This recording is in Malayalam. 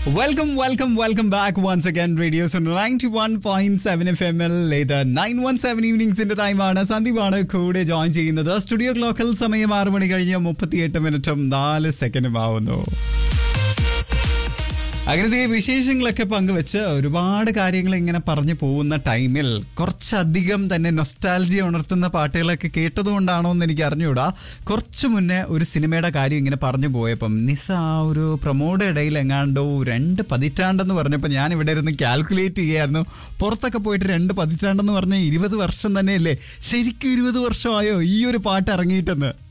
welcome welcome welcome back once again radio ninety one point seven F M L ഇത് നയൻ വൺ സെവൻ ഈവനിങ്സിന്റെ ടൈമാണ് സന്ദീപാണ് കൂടെ ജോയിൻ ചെയ്യുന്നത് സ്റ്റുഡിയോ ക്ലോക്കിൽ സമയം ആറ് മണി കഴിഞ്ഞ് മുപ്പത്തിയെട്ട് മിനിറ്റും നാല് സെക്കൻഡും ആവുന്നു അങ്ങനത്തെ ഈ വിശേഷങ്ങളൊക്കെ പങ്കുവെച്ച് ഒരുപാട് കാര്യങ്ങൾ ഇങ്ങനെ പറഞ്ഞു പോകുന്ന ടൈമിൽ കുറച്ചധികം തന്നെ നൊസ്റ്റാലജി ഉണർത്തുന്ന പാട്ടുകളൊക്കെ കേട്ടതുകൊണ്ടാണോ എന്ന് എനിക്ക് അറിഞ്ഞുകൂടാ കുറച്ച് മുന്നേ ഒരു സിനിമയുടെ കാര്യം ഇങ്ങനെ പറഞ്ഞു പോയപ്പം നിസ ആ ഒരു പ്രമോയുടെ ഇടയിൽ എങ്ങാണ്ടോ രണ്ട് പതിറ്റാണ്ടെന്ന് പറഞ്ഞപ്പോൾ ഞാൻ ഇവിടെ ഇരുന്ന് കാൽക്കുലേറ്റ് ചെയ്യായിരുന്നു പുറത്തൊക്കെ പോയിട്ട് രണ്ട് പതിറ്റാണ്ടെന്ന് പറഞ്ഞ ഇരുപത് വർഷം തന്നെയല്ലേ ശരിക്കും ഇരുപത് വർഷമായോ ഈ ഒരു പാട്ട് ഇറങ്ങിയിട്ടെന്ന്